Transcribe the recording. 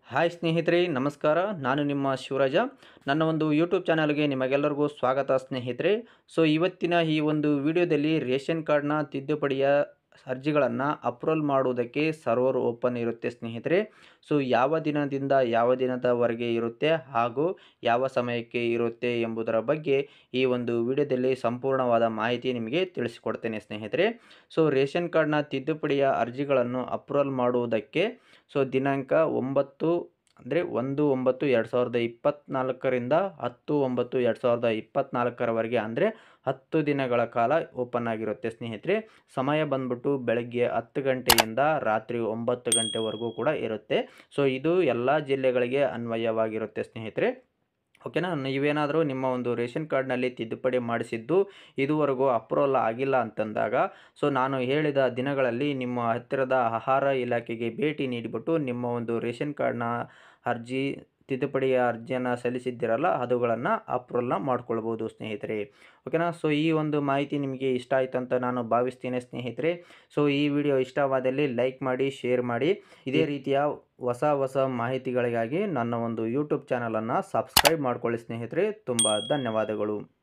hi ಸ್ನೇಹಿತರೆ ನಮಸ್ಕಾರ ನಾನು ನಿಮ್ಮ ಶಿವರಾಜ ನನ್ನ ಒಂದು ಯೂಟ್ಯೂಬ್ ಚಾನಲ್ಗೆ ನಿಮಗೆಲ್ಲರಿಗೂ ಸ್ವಾಗತ ಸ್ನೇಹಿತರೆ ಸೊ ಇವತ್ತಿನ ಈ ಒಂದು ವಿಡಿಯೋದಲ್ಲಿ ರೇಷನ್ ಕಾರ್ಡ್ನ ತಿದ್ದುಪಡಿಯ ಅರ್ಜಿಗಳನ್ನು ಅಪ್ರೂವಲ್ ಮಾಡುವುದಕ್ಕೆ ಸರ್ವರ್ ಓಪನ್ ಇರುತ್ತೆ ಸ್ನೇಹಿತರೆ ಸೊ ಯಾವ ದಿನದಿಂದ ಯಾವ ದಿನದವರೆಗೆ ಇರುತ್ತೆ ಹಾಗೂ ಯಾವ ಸಮಯಕ್ಕೆ ಇರುತ್ತೆ ಎಂಬುದರ ಬಗ್ಗೆ ಈ ಒಂದು ವಿಡಿಯೋದಲ್ಲಿ ಸಂಪೂರ್ಣವಾದ ಮಾಹಿತಿ ನಿಮಗೆ ತಿಳಿಸಿಕೊಡ್ತೇನೆ ಸ್ನೇಹಿತರೆ ಸೊ ರೇಷನ್ ಕಾರ್ಡ್ನ ತಿದ್ದುಪಡಿಯ ಅರ್ಜಿಗಳನ್ನು ಅಪ್ರೂವಲ್ ಮಾಡುವುದಕ್ಕೆ ಸೊ ದಿನಾಂಕ ಒಂಬತ್ತು ಅಂದರೆ ಒಂದು ಒಂಬತ್ತು ಎರಡು ಸಾವಿರದ ಇಪ್ಪತ್ತ್ನಾಲ್ಕರಿಂದ ಹತ್ತು ಒಂಬತ್ತು ಎರಡು ಸಾವಿರದ ಇಪ್ಪತ್ತ್ನಾಲ್ಕರವರೆಗೆ ಅಂದರೆ ಹತ್ತು ದಿನಗಳ ಕಾಲ ಓಪನ್ ಆಗಿರುತ್ತೆ ಸ್ನೇಹಿತರೆ ಸಮಯ ಬಂದ್ಬಿಟ್ಟು ಬೆಳಗ್ಗೆ ಹತ್ತು ಗಂಟೆಯಿಂದ ರಾತ್ರಿ ಒಂಬತ್ತು ಗಂಟೆವರೆಗೂ ಕೂಡ ಇರುತ್ತೆ ಸೊ ಇದು ಎಲ್ಲ ಜಿಲ್ಲೆಗಳಿಗೆ ಅನ್ವಯವಾಗಿರುತ್ತೆ ಸ್ನೇಹಿತರೆ ಓಕೆನಾ ನೀವೇನಾದರೂ ನಿಮ್ಮ ಒಂದು ರೇಷನ್ ಕಾರ್ಡ್ನಲ್ಲಿ ತಿದ್ದುಪಡಿ ಮಾಡಿಸಿದ್ದು ಇದುವರೆಗೂ ಅಪ್ರೂವಲ್ ಆಗಿಲ್ಲ ಅಂತಂದಾಗ ಸೊ ನಾನು ಹೇಳಿದ ದಿನಗಳಲ್ಲಿ ನಿಮ್ಮ ಹತ್ತಿರದ ಆಹಾರ ಇಲಾಖೆಗೆ ಭೇಟಿ ನೀಡಿಬಿಟ್ಟು ನಿಮ್ಮ ಒಂದು ರೇಷನ್ ಕಾರ್ಡ್ನ ಅರ್ಜಿ ತಿದ್ದುಪಡಿಯ ಅರ್ಜಿಯನ್ನು ಸಲ್ಲಿಸಿದ್ದೀರಲ್ಲ ಅದುಗಳನ್ನು ಅಪ್ರೂವಲ್ನ ಮಾಡ್ಕೊಳ್ಬೋದು ಸ್ನೇಹಿತರೆ ಓಕೆನಾ ಸೊ ಈ ಒಂದು ಮಾಹಿತಿ ನಿಮಗೆ ಇಷ್ಟ ಆಯಿತು ಅಂತ ನಾನು ಭಾವಿಸ್ತೀನಿ ಸ್ನೇಹಿತರೆ ಸೊ ಈ ವಿಡಿಯೋ ಇಷ್ಟವಾದಲ್ಲಿ ಲೈಕ್ ಮಾಡಿ ಶೇರ್ ಮಾಡಿ ಇದೇ ರೀತಿಯ ಹೊಸ ಹೊಸ ಮಾಹಿತಿಗಳಿಗಾಗಿ ನನ್ನ ಒಂದು ಯೂಟ್ಯೂಬ್ ಚಾನಲನ್ನು ಸಬ್ಸ್ಕ್ರೈಬ್ ಮಾಡ್ಕೊಳ್ಳಿ ಸ್ನೇಹಿತರೆ ತುಂಬ ಧನ್ಯವಾದಗಳು